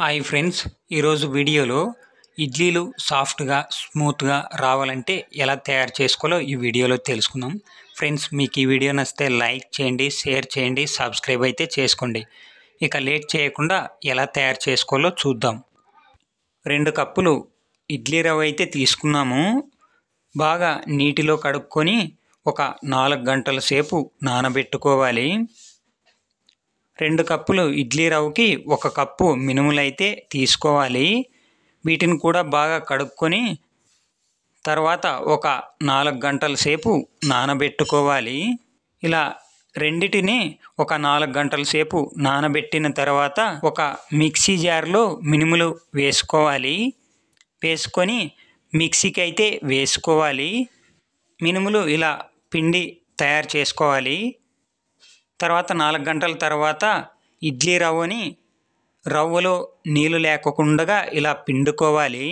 hi friends ఈరోజు వీడియోలో ఇడ్లీలు సాఫ్ట్గా స్మూత్గా రావాలంటే ఎలా తయారు చేసుకోవాలో ఈ వీడియోలో తెలుసుకుందాం ఫ్రెండ్స్ మీకు ఈ వీడియో నచ్చితే లైక్ చేయండి షేర్ చేయండి సబ్స్క్రైబ్ అయితే చేసుకోండి ఇక లేట్ చేయకుండా ఎలా తయారు చేసుకోవాలో చూద్దాం రెండు కప్పులు ఇడ్లీ రవ్వ అయితే తీసుకున్నాము బాగా నీటిలో కడుక్కొని ఒక నాలుగు గంటల సేపు నానబెట్టుకోవాలి రెండు కప్పులు ఇడ్లీ రవ్వకి ఒక కప్పు మినుములైతే తీసుకోవాలి వీటిని కూడా బాగా కడుక్కొని తర్వాత ఒక నాలుగు గంటల సేపు నానబెట్టుకోవాలి ఇలా రెండిటిని ఒక నాలుగు గంటల సేపు నానబెట్టిన తర్వాత ఒక మిక్సీ జార్లో మినుములు వేసుకోవాలి వేసుకొని మిక్సీకి అయితే వేసుకోవాలి మినుములు ఇలా పిండి తయారు చేసుకోవాలి తర్వాత నాలుగు గంటల తర్వాత ఇడ్లీ రవ్వని రవ్వలో నీళ్ళు లేకుండా ఇలా పిండుకోవాలి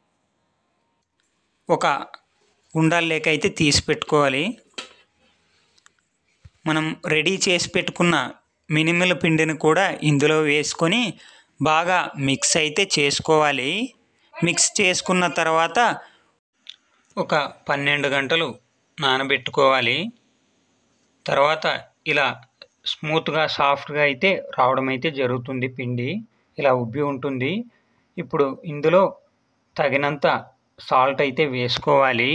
ఒక ఉండాలేక అయితే తీసి పెట్టుకోవాలి మనం రెడీ చేసి పెట్టుకున్న మినిమల్ పిండిని కూడా ఇందులో వేసుకొని బాగా మిక్స్ అయితే చేసుకోవాలి మిక్స్ చేసుకున్న తర్వాత ఒక పన్నెండు గంటలు నానబెట్టుకోవాలి తర్వాత ఇలా స్మూత్గా సాఫ్ట్గా అయితే రావడం అయితే జరుగుతుంది పిండి ఇలా ఉబ్బి ఉంటుంది ఇప్పుడు ఇందులో తగినంత సాల్ట్ అయితే వేసుకోవాలి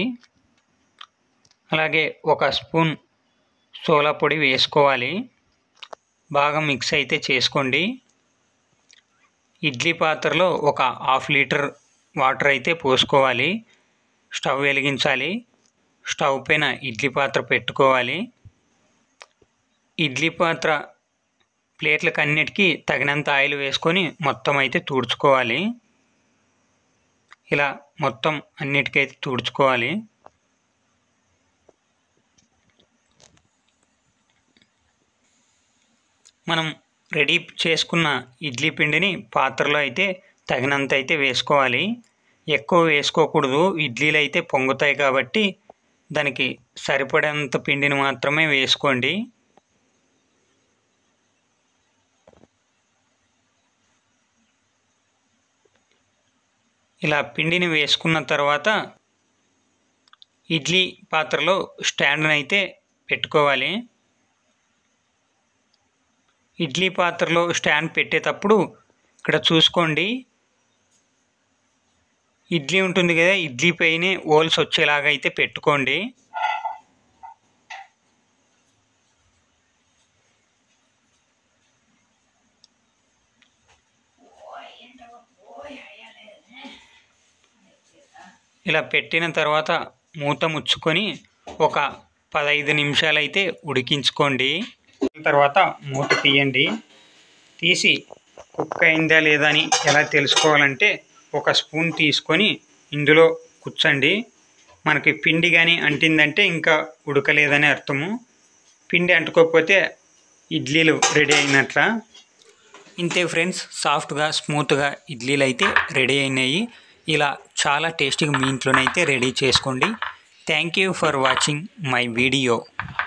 అలాగే ఒక స్పూన్ సోలా పొడి వేసుకోవాలి బాగా మిక్స్ అయితే చేసుకోండి ఇడ్లీ పాత్రలో ఒక హాఫ్ లీటర్ వాటర్ అయితే పోసుకోవాలి స్టవ్ వెలిగించాలి స్టవ్ పైన ఇడ్లీ పాత్ర పెట్టుకోవాలి ఇడ్లీ పాత్ర ప్లేట్లకు అన్నిటికీ తగినంత ఆయిల్ వేసుకొని మొత్తం అయితే తుడుచుకోవాలి ఇలా మొత్తం అన్నిటికైతే తుడుచుకోవాలి మనం రెడీ చేసుకున్న ఇడ్లీ పిండిని పాత్రలో అయితే తగినంత అయితే వేసుకోవాలి ఎక్కువ వేసుకోకూడదు ఇడ్లీలు అయితే పొంగుతాయి కాబట్టి దానికి సరిపడేంత పిండిని మాత్రమే వేసుకోండి ఇలా పిండిని వేసుకున్న తర్వాత ఇడ్లీ పాత్రలో స్టాండ్ని అయితే పెట్టుకోవాలి ఇడ్లీ పాత్రలో స్టాండ్ పెట్టేటప్పుడు ఇక్కడ చూసుకోండి ఇడ్లీ ఉంటుంది కదా ఇడ్లీ పైనే ఓల్స్ వచ్చేలాగా అయితే పెట్టుకోండి ఇలా పెట్టిన తర్వాత మూత ముచ్చుకొని ఒక పదహైదు నిమిషాలు అయితే ఉడికించుకోండి తర్వాత మూత తీయండి తీసి కుక్ అయిందా లేదా అని ఎలా తెలుసుకోవాలంటే ఒక స్పూన్ తీసుకొని ఇందులో కూర్చండి మనకి పిండి కానీ అంటిందంటే ఇంకా ఉడకలేదని అర్థము పిండి అంటుకోకపోతే ఇడ్లీలు రెడీ అయినట్ల ఇంతే ఫ్రెండ్స్ సాఫ్ట్గా స్మూత్గా ఇడ్లీలు అయితే రెడీ అయినాయి ఇలా చాలా టేస్టీగా మీ ఇంట్లోనైతే రెడీ చేసుకోండి thank you for watching my video